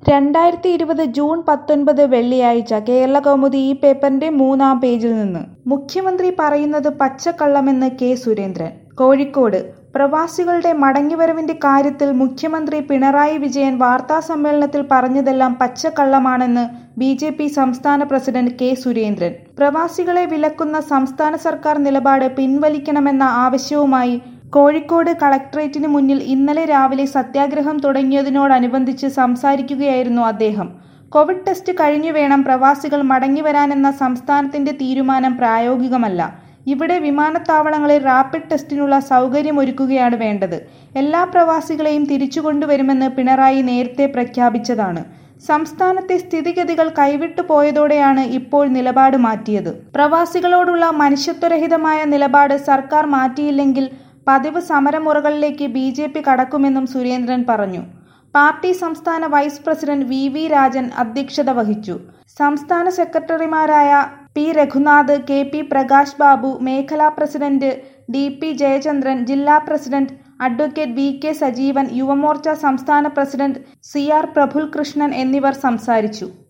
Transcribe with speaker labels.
Speaker 1: രണ്ടായിരത്തി ഇരുപത് ജൂൺ പത്തൊൻപത് വെള്ളിയാഴ്ച കേരളകൗമുദി ഈ പേപ്പറിന്റെ മൂന്നാം പേജിൽ നിന്ന് മുഖ്യമന്ത്രി പറയുന്നത് പച്ചക്കള്ളമെന്ന് കെ സുരേന്ദ്രൻ കോഴിക്കോട് പ്രവാസികളുടെ മടങ്ങിവരവിന്റെ കാര്യത്തിൽ മുഖ്യമന്ത്രി പിണറായി വിജയൻ വാർത്താസമ്മേളനത്തിൽ പറഞ്ഞതെല്ലാം പച്ചക്കള്ളമാണെന്ന് ബി ജെ പി സംസ്ഥാന പ്രസിഡന്റ് കെ സുരേന്ദ്രൻ പ്രവാസികളെ വിലക്കുന്ന സംസ്ഥാന സർക്കാർ നിലപാട് പിൻവലിക്കണമെന്ന ആവശ്യവുമായി കോഴിക്കോട് കളക്ടറേറ്റിന് മുന്നിൽ ഇന്നലെ രാവിലെ സത്യാഗ്രഹം തുടങ്ങിയതിനോടനുബന്ധിച്ച് സംസാരിക്കുകയായിരുന്നു അദ്ദേഹം കോവിഡ് ടെസ്റ്റ് കഴിഞ്ഞു വേണം പ്രവാസികൾ മടങ്ങിവരാനെന്ന സംസ്ഥാനത്തിന്റെ തീരുമാനം പ്രായോഗികമല്ല ഇവിടെ വിമാനത്താവളങ്ങളിൽ റാപ്പിഡ് ടെസ്റ്റിനുള്ള സൗകര്യമൊരുക്കുകയാണ് വേണ്ടത് എല്ലാ പ്രവാസികളെയും തിരിച്ചുകൊണ്ടുവരുമെന്ന് പിണറായി നേരത്തെ പ്രഖ്യാപിച്ചതാണ് സംസ്ഥാനത്തെ സ്ഥിതിഗതികൾ കൈവിട്ടു പോയതോടെയാണ് ഇപ്പോൾ നിലപാട് മാറ്റിയത് പ്രവാസികളോടുള്ള മനുഷ്യത്വരഹിതമായ നിലപാട് സർക്കാർ മാറ്റിയില്ലെങ്കിൽ പതിവ് സമരമുറകളിലേക്ക് ബി ജെ പി കടക്കുമെന്നും സുരേന്ദ്രൻ പറഞ്ഞു പാർട്ടി സംസ്ഥാന vice president V V Rajan അധ്യക്ഷത വഹിച്ചു സംസ്ഥാന സെക്രട്ടറിമാരായ P Raghunath K P Prakash Babu മേഖലാ പ്രസിഡന്റ് ഡി പി ജയചന്ദ്രൻ ജില്ലാ president advocate V K Sajeevan Yuvamorcha സംസ്ഥാന president C R Praful Krishnan എന്നിവർ സംസാരിച്ചു